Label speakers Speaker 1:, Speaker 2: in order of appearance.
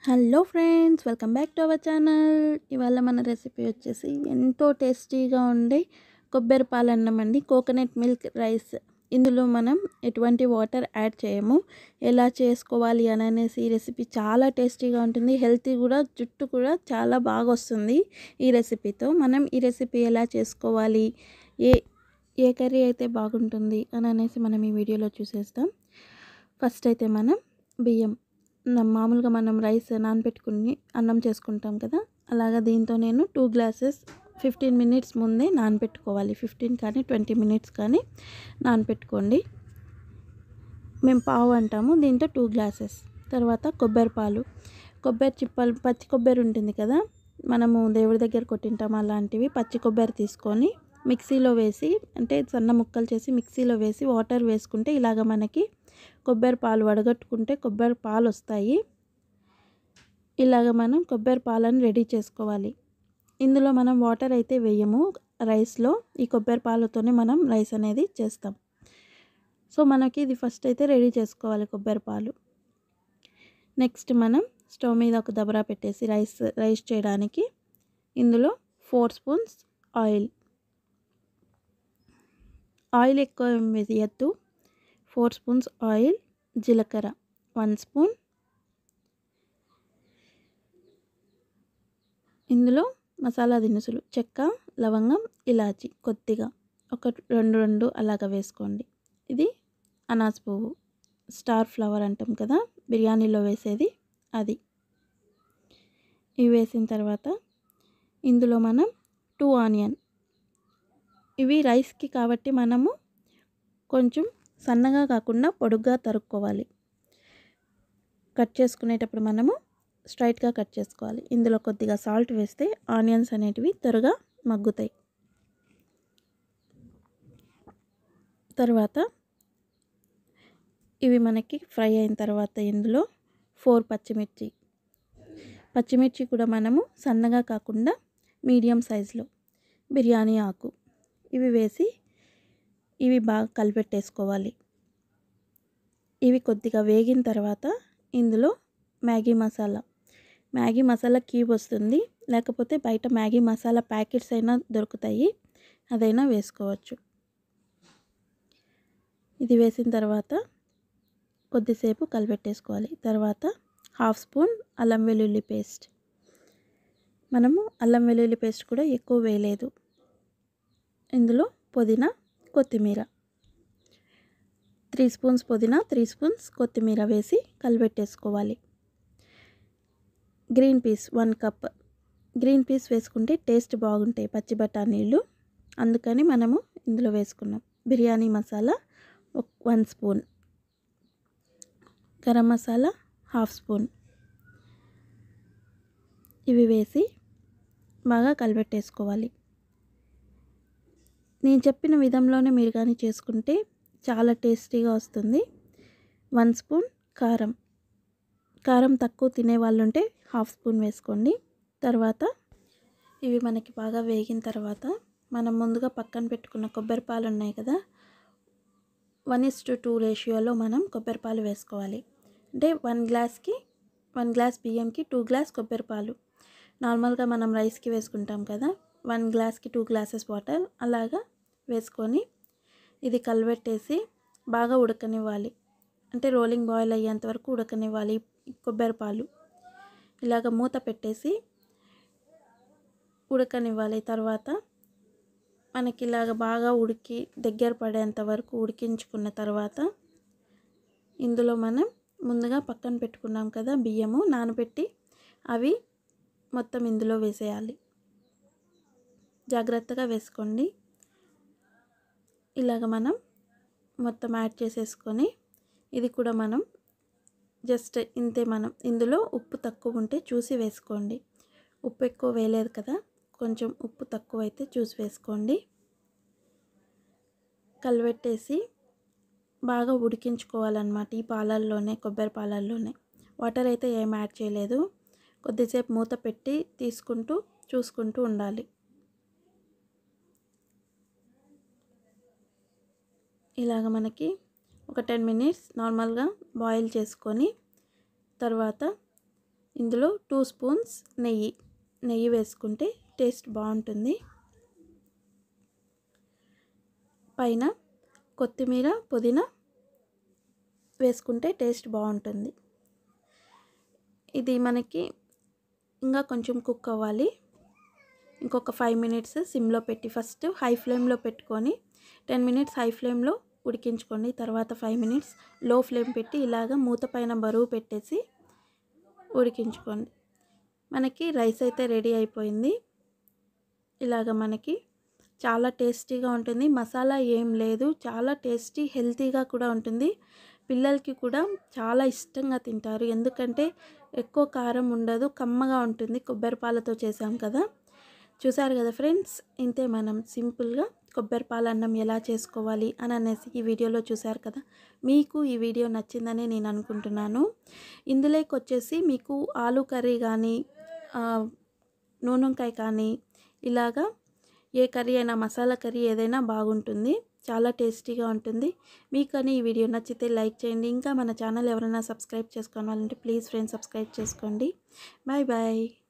Speaker 1: hello friends welcome back to our channel ఇవాళ మన recipe వచ్చేసి ఎంతో టేస్టీగా ఉండే కొబ్బరి పాలు అన్నం అండి కోకోనట్ మిల్క్ రైస్ ఇందులో మనం ఎటువంటి వాటర్ యాడ్ చేయము ఎలా చేసుకోవాలి అని అనేసి ఈ రెసిపీ చాలా టేస్టీగా ఉంటుంది హెల్తీ కూడా జుట్టు కూడా చాలా బాగా వస్తుంది ఈ రెసిపీతో మనం ఈ రెసిపీ ఎలా చేసుకోవాలి ఏ ఏ కర్రీ అయితే బాగుంటుంది అని అనేసి మనం ఈ వీడియోలో చూసేస్తాం ఫస్ట్ అయితే మనం బియ్యం న- మామూలుగా మనం రైస్ నానబెట్టుకుని అన్నం చేసుకుంటాం కదా అలాగా దీంతో నేను టూ గ్లాసెస్ ఫిఫ్టీన్ మినిట్స్ ముందే నానబెట్టుకోవాలి ఫిఫ్టీన్ కానీ ట్వంటీ మినిట్స్ కానీ నానబెట్టుకోండి మేము పావు అంటాము దీంతో టూ గ్లాసెస్ తర్వాత కొబ్బరి పాలు కొబ్బరి చిప్పలు పచ్చి కొబ్బరి ఉంటుంది కదా మనము దేవుడి దగ్గర కొట్టింటాం అలాంటివి పచ్చి కొబ్బరి తీసుకొని మిక్సీలో వేసి అంటే సన్న ముక్కలు చేసి మిక్సీలో వేసి వాటర్ వేసుకుంటే ఇలాగ మనకి కొబ్బరి పాలు వడగట్టుకుంటే కొబ్బరి పాలు వస్తాయి ఇలాగ మనం కొబ్బరి పాలను రెడీ చేసుకోవాలి ఇందులో మనం వాటర్ అయితే వేయము రైస్లో ఈ కొబ్బరి పాలతోనే మనం రైస్ అనేది చేస్తాం సో మనకి ఇది ఫస్ట్ అయితే రెడీ చేసుకోవాలి కొబ్బరి పాలు నెక్స్ట్ మనం స్టవ్ మీద ఒక దబరా పెట్టేసి రైస్ రైస్ చేయడానికి ఇందులో ఫోర్ స్పూన్స్ ఆయిల్ ఆయిల్ ఎక్కువ వేయద్దు ఫోర్ స్పూన్స్ ఆయిల్ జీలకర్ర వన్ స్పూన్ ఇందులో మసాలా దినుసులు చెక్క లవంగం ఇలాచి కొద్దిగా ఒక రెండు రెండు అలాగ వేసుకోండి ఇది అనాస్ పువ్వు స్టార్ ఫ్లవర్ అంటాం కదా బిర్యానీలో వేసేది అది ఇవి వేసిన తర్వాత ఇందులో మనం టూ ఆనియన్ ఇవి రైస్కి కాబట్టి మనము కొంచెం సన్నగా కాకుండా పొడుగ్గా తరుక్కోవాలి కట్ చేసుకునేటప్పుడు మనము స్ట్రైట్గా కట్ చేసుకోవాలి ఇందులో కొద్దిగా సాల్ట్ వేస్తే ఆనియన్స్ అనేటివి త్వరగా మగ్గుతాయి తర్వాత ఇవి మనకి ఫ్రై అయిన తర్వాత ఇందులో ఫోర్ పచ్చిమిర్చి పచ్చిమిర్చి కూడా మనము సన్నగా కాకుండా మీడియం సైజులో బిర్యానీ ఆకు ఇవి వేసి ఇవి బాగా కలిపెట్టేసుకోవాలి ఇవి కొద్దిగా వేగిన తర్వాత ఇందులో Maggi masala Maggi masala cube వస్తుంది లేకపోతే బయట మ్యాగీ మసాలా ప్యాకెట్స్ అయినా దొరుకుతాయి అదైనా వేసుకోవచ్చు ఇది వేసిన తర్వాత కొద్దిసేపు కలిపెట్టేసుకోవాలి తర్వాత హాఫ్ స్పూన్ అల్లం వెల్లుల్లి పేస్ట్ మనము అల్లం వెల్లుల్లి పేస్ట్ కూడా ఎక్కువ వేయలేదు ఇందులో పుదీనా కొత్తిమీర త్రీ స్పూన్స్ పుదీనా త్రీ స్పూన్స్ కొత్తిమీర వేసి కలిపెట్టేసుకోవాలి green peas one cup green peas వేసుకుంటే టేస్ట్ బాగుంటాయి పచ్చి బఠానీలు అందుకని మనము ఇందులో వేసుకున్నాం biryani masala one spoon garam masala half spoon ఇవి వేసి బాగా కలిపెట్టేసుకోవాలి నేను చెప్పిన విధంలోనే మీరు కానీ చేసుకుంటే చాలా టేస్టీగా వస్తుంది వన్ స్పూన్ కారం కారం తక్కువ తినే వాళ్ళు ఉంటే హాఫ్ స్పూన్ వేసుకోండి తర్వాత ఇవి మనకి బాగా వేగిన తర్వాత మనం ముందుగా పక్కన పెట్టుకున్న కొబ్బరి పాలు ఉన్నాయి కదా వన్ ఇస్ టు టూ రేషియోలో మనం కొబ్బరి పాలు వేసుకోవాలి అంటే వన్ గ్లాస్కి వన్ గ్లాస్ బియ్యంకి టూ గ్లాస్ కొబ్బరి పాలు నార్మల్గా మనం రైస్కి వేసుకుంటాం కదా వన్ గ్లాస్కి టూ గ్లాసెస్ వాటర్ అలాగా వేసుకొని ఇది కలబెట్టేసి బాగా ఉడకనివ్వాలి అంటే రోలింగ్ బాయిల్ అయ్యేంత వరకు ఉడకనివ్వాలి కొబ్బరి పాలు ఇలాగ మూత పెట్టేసి ఉడకనివ్వాలి తర్వాత మనకి ఇలాగ బాగా ఉడికి దగ్గర పడేంత వరకు ఉడికించుకున్న తర్వాత ఇందులో మనం ముందుగా పక్కన పెట్టుకున్నాం కదా బియ్యము నానబెట్టి అవి మొత్తం ఇందులో వేసేయాలి జాగ్రత్తగా వేసుకోండి ఇలాగ మనం మొత్తం యాడ్ చేసేసుకొని ఇది కూడా మనం జస్ట్ ఇంతే మనం ఇందులో ఉప్పు తక్కువ ఉంటే చూసి వేసుకోండి ఉప్పు ఎక్కువ వేయలేదు కదా కొంచెం ఉప్పు తక్కువ అయితే చూసి వేసుకోండి కలిపెట్టేసి బాగా ఉడికించుకోవాలన్నమాట ఈ పాలల్లోనే కొబ్బరి పాలల్లోనే వాటర్ అయితే ఏం యాడ్ చేయలేదు కొద్దిసేపు మూత పెట్టి తీసుకుంటూ చూసుకుంటూ ఉండాలి ఇలాగ మనకి ఒక టెన్ మినిట్స్ నార్మల్గా బాయిల్ చేసుకొని తర్వాత ఇందులో టూ స్పూన్స్ నెయ్యి నెయ్యి వేసుకుంటే టేస్ట్ బాగుంటుంది పైన కొత్తిమీర పుదీనా వేసుకుంటే టేస్ట్ బాగుంటుంది ఇది మనకి ఇంకా కొంచెం కుక్ అవ్వాలి ఇంకొక ఫైవ్ మినిట్స్ సిమ్లో పెట్టి ఫస్ట్ హై ఫ్లేమ్లో పెట్టుకొని టెన్ మినిట్స్ హై ఫ్లేమ్లో ఉడికించుకోండి తర్వాత ఫైవ్ మినిట్స్ లో ఫ్లేమ్ పెట్టి ఇలాగ మూత పైన బరువు పెట్టేసి ఉడికించుకోండి మనకి రైస్ అయితే రెడీ అయిపోయింది ఇలాగ మనకి చాలా టేస్టీగా ఉంటుంది మసాలా ఏం లేదు చాలా టేస్టీ హెల్తీగా కూడా ఉంటుంది పిల్లలకి కూడా చాలా ఇష్టంగా తింటారు ఎందుకంటే ఎక్కువ కారం ఉండదు కమ్మగా ఉంటుంది కొబ్బరి పాలతో చేసాం కదా చూసారు కదా ఫ్రెండ్స్ ఇంతే మనం సింపుల్గా కొబ్బరి పాల అన్నం ఎలా చేసుకోవాలి అని అనేసి ఈ వీడియోలో చూసారు కదా మీకు ఈ వీడియో నచ్చిందని నేను అనుకుంటున్నాను ఇందులోకి వచ్చేసి మీకు ఆలు కర్రీ కానీ నూనెంకాయ కానీ ఇలాగా ఏ కర్రీ అయినా మసాలా కర్రీ ఏదైనా బాగుంటుంది చాలా టేస్టీగా ఉంటుంది మీకు కానీ ఈ వీడియో నచ్చితే లైక్ చేయండి ఇంకా మన ఛానల్ ఎవరైనా సబ్స్క్రైబ్ చేసుకోవాలంటే ప్లీజ్ ఫ్రెండ్స్ సబ్స్క్రైబ్ చేసుకోండి బాయ్ బాయ్